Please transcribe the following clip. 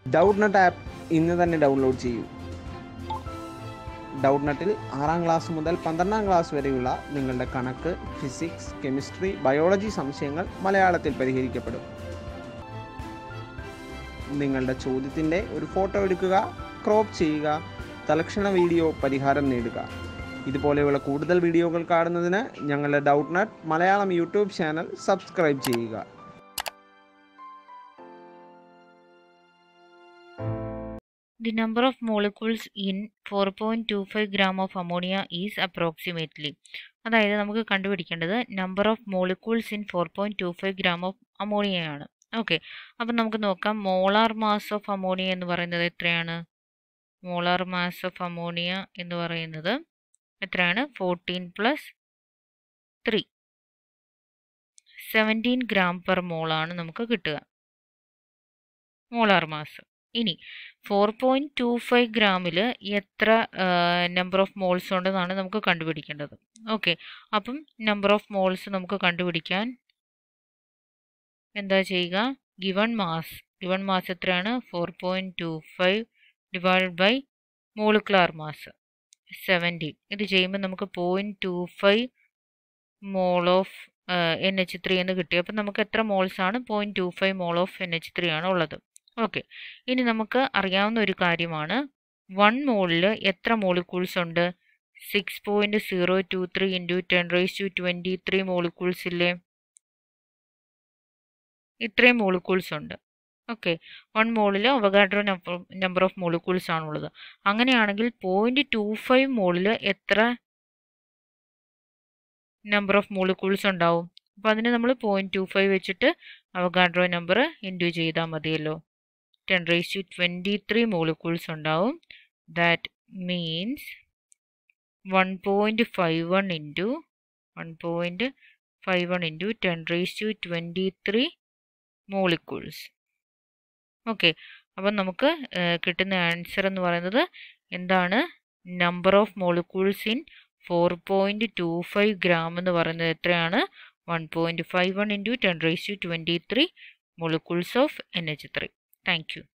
Doubt നട്ട് app ഇന്ന് തന്നെ download ചെയ്യൂ ഡൗട്ട് നട്ടിൽ ആറാം ക്ലാസ് മുതൽ പന്ത്രണ്ടാം ക്ലാസ് വരെയുള്ള നിങ്ങളുടെ കണക്ക് ഫിസിക്സ് കെമിസ്ട്രി ബയോളജി സംശയങ്ങൾ മലയാളത്തിൽ പരിഹരിക്കപ്പെടും നിങ്ങളുടെ ചോദ്യത്തിൻ്റെ ഒരു ഫോട്ടോ എടുക്കുക ക്രോപ്പ് ചെയ്യുക തലക്ഷണ വീഡിയോ പരിഹാരം നേടുക ഇതുപോലെയുള്ള കൂടുതൽ വീഡിയോകൾ കാണുന്നതിന് ഞങ്ങളുടെ Doubtnut Malayalam YouTube channel subscribe ചെയ്യുക The number of molecules in 4.25 gram of ammonia is approximately അതായത് നമുക്ക് കണ്ടുപിടിക്കേണ്ടത് number of molecules in four point two five gram of അമോണിയയാണ് ഓക്കെ അപ്പം നമുക്ക് നോക്കാം മോളാർ മാസ് ഓഫ് അമോണിയ എന്ന് പറയുന്നത് എത്രയാണ് മോളാർ മാസ് ഓഫ് അമോണിയ എന്ന് പറയുന്നത് എത്രയാണ് fourteen plus three seventeen gram per മോളാണ് നമുക്ക് കിട്ടുക മോളാർ മാസ് ഇനി ഫോർ പോയിൻറ്റ് ടു ഫൈവ് ഗ്രാമിൽ എത്ര നമ്പർ ഓഫ് മോൾസ് ഉണ്ടെന്നാണ് നമുക്ക് കണ്ടുപിടിക്കേണ്ടത് ഓക്കെ അപ്പം നമ്പർ ഓഫ് മോൾസ് നമുക്ക് കണ്ടുപിടിക്കാൻ എന്താ ചെയ്യുക ഗിവൺ മാസ് ഗിവൺ മാസ് എത്രയാണ് four point two five divide by molecular mass seventeen ഇത് ചെയ്യുമ്പോൾ നമുക്ക് point two five mole of N H three എന്ന് കിട്ടി അപ്പം നമുക്ക് എത്ര മോൾസ് ആണ് point two five mole of N H three ആണ് ഉള്ളത് ഓക്കെ ഇനി നമുക്ക് അറിയാവുന്ന ഒരു കാര്യമാണ് വൺ മോളിൽ എത്ര മോളിക്യൂൾസ് ഉണ്ട് six point zero two three into ten raise to twenty three molecules ഇല്ലേ ഇത്രയും മോളിക്യൂൾസ് ഉണ്ട് ഓക്കെ വൺ മോളിൽ അവഗാഡ്രോ നമ്പർ ഓഫ് മോളിക്യൂൾസ് ആണുള്ളത് അങ്ങനെയാണെങ്കിൽ പോയിൻറ്റ് ടു ഫൈവ് മോളിൽ എത്ര നമ്പർ ഓഫ് മോളിക്യൂൾസ് ഉണ്ടാവും അപ്പോൾ അതിന് നമ്മൾ പോയിൻറ്റ് ടു ഫൈവ് വെച്ചിട്ട് അവഗാഡ്രോ നമ്പർ ഇൻഡ്യൂ ചെയ്താൽ മതിയല്ലോ ten raise to twenty three molecules ഉണ്ടാവും that means one point five one into one point five one into ten raise to twenty three molecules okay അപ്പം നമുക്ക് കിട്ടുന്ന answer എന്ന് പറയുന്നത് എന്താണ് number of molecules in four point two five gram എന്ന് പറയുന്നത് എത്രയാണ് one point five one into ten raise to twenty three molecules of N H three Thank you.